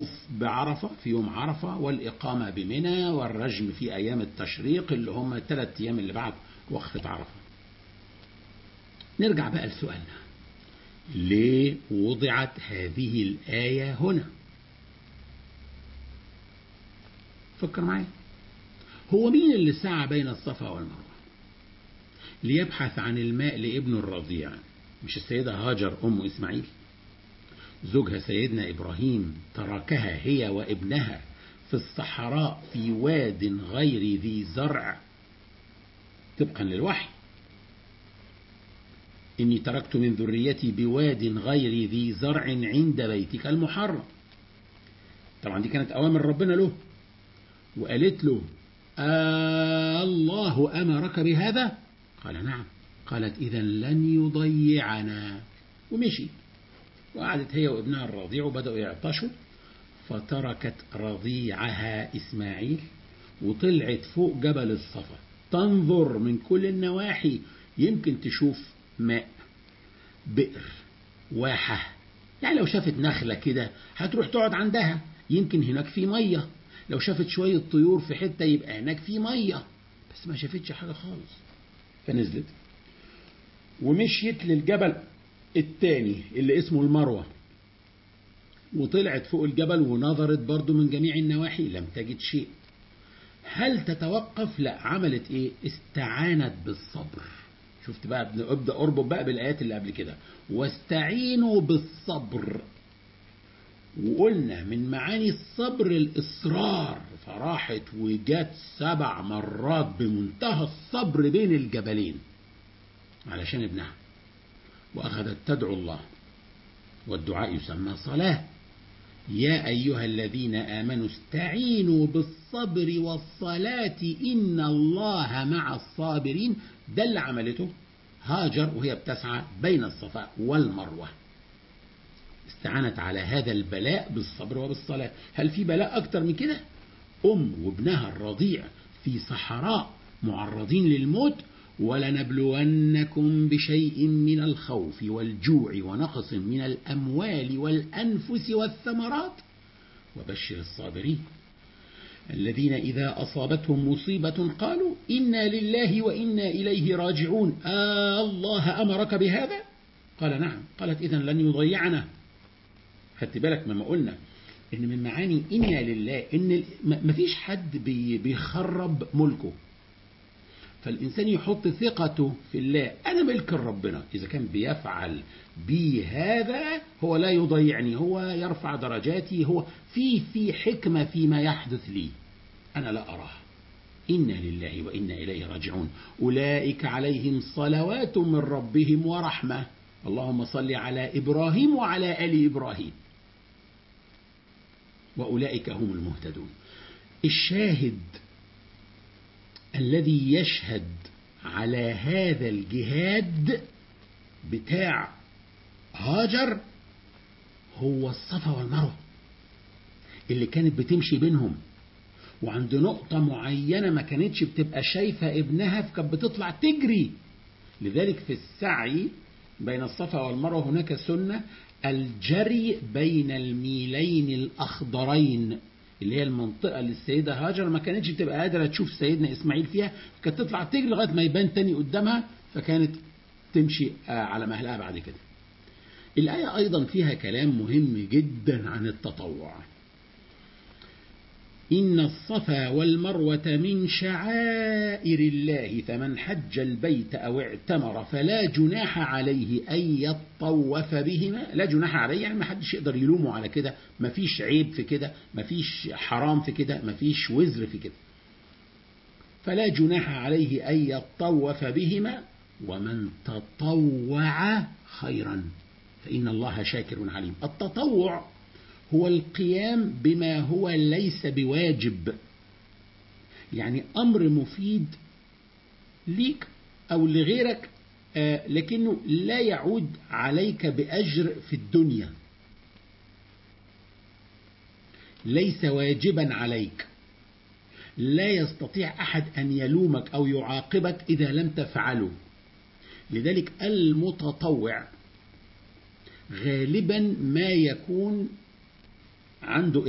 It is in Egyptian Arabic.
بعرفة في يوم عرفة والإقامة بمنى والرجم في أيام التشريق اللي هم الثلاث أيام اللي بعد وقفة عرفة نرجع بقى لسؤالنا ليه وضعت هذه الآية هنا فكر معي هو مين اللي سعى بين الصفا والمروة ليبحث عن الماء لابن الرضيع مش السيدة هاجر أم إسماعيل زوجها سيدنا إبراهيم تركها هي وابنها في الصحراء في واد غير ذي زرع طبقا للوحي إني تركت من ذريتي بواد غير ذي زرع عند بيتك المحرم طبعا دي كانت أوامر ربنا له وقالت له آه الله أمرك بهذا قال نعم قالت إذا لن يضيعنا ومشي وقعدت هي وابنها الرضيع وبدأوا يعطشوا فتركت رضيعها إسماعيل وطلعت فوق جبل الصفا تنظر من كل النواحي يمكن تشوف ماء بئر واحة يعني لو شافت نخلة كده هتروح تقعد عندها يمكن هناك في مية لو شافت شوية طيور في حتة يبقى هناك في مية بس ما شافتش حاجة خالص فنزلت ومشيت للجبل التاني اللي اسمه المروة وطلعت فوق الجبل ونظرت برضو من جميع النواحي لم تجد شيء هل تتوقف لا عملت ايه استعانت بالصبر شفت بقى ابدا اربط بقى بالايات اللي قبل كده واستعينوا بالصبر وقلنا من معاني الصبر الاصرار فراحت وجات سبع مرات بمنتهى الصبر بين الجبلين علشان ابنها واخذت تدعو الله والدعاء يسمى صلاه يا ايها الذين امنوا استعينوا بالصبر والصلاه ان الله مع الصابرين ده اللي عملته هاجر وهي بتسعى بين الصفا والمروه استعانت على هذا البلاء بالصبر وبالصلاه هل في بلاء اكتر من كده ام وابنها الرضيع في صحراء معرضين للموت ولنبلونكم بشيء من الخوف والجوع ونقص من الاموال والانفس والثمرات وبشر الصابرين الذين اذا اصابتهم مصيبه قالوا انا لله وانا اليه راجعون آه الله امرك بهذا قال نعم قالت اذا لن يضيعنا خدت بالك مما قلنا ان من معاني انا لله ان مفيش حد بيخرب ملكه فالإنسان يحط ثقته في الله أنا ملك ربنا إذا كان بيفعل بي هذا هو لا يضيعني هو يرفع درجاتي هو في في حكمة فيما يحدث لي أنا لا أراها إنا لله وإنا إليه راجعون أولئك عليهم صلوات من ربهم ورحمة اللهم صل على إبراهيم وعلى آل إبراهيم وأولئك هم المهتدون الشاهد الذي يشهد على هذا الجهاد بتاع هاجر هو الصفا والمروه اللي كانت بتمشي بينهم وعند نقطة معينة ما كانتش بتبقى شايفة ابنها فكانت بتطلع تجري لذلك في السعي بين الصفا والمروة هناك سنة الجري بين الميلين الأخضرين اللي هي المنطقة اللي السيدة هاجر ما كانتش تبقى قادرة تشوف سيدنا إسماعيل فيها كانت تطلع تجري لغاية ما يبان تاني قدامها فكانت تمشي على مهلها بعد كده الآية أيضا فيها كلام مهم جدا عن التطوع إن الصفا والمروة من شعائر الله فمن حج البيت أو اعتمر فلا جناح عليه أن يطوف بهما لا جناح عليه يعني ما حدش يقدر يلومه على كده ما فيش عيب في كده ما فيش حرام في كده ما فيش وزر في كده فلا جناح عليه أن يطوف بهما ومن تطوع خيرا فإن الله شاكر عليم التطوع هو القيام بما هو ليس بواجب يعني امر مفيد ليك او لغيرك آه لكنه لا يعود عليك باجر في الدنيا ليس واجبا عليك لا يستطيع احد ان يلومك او يعاقبك اذا لم تفعله لذلك المتطوع غالبا ما يكون عنده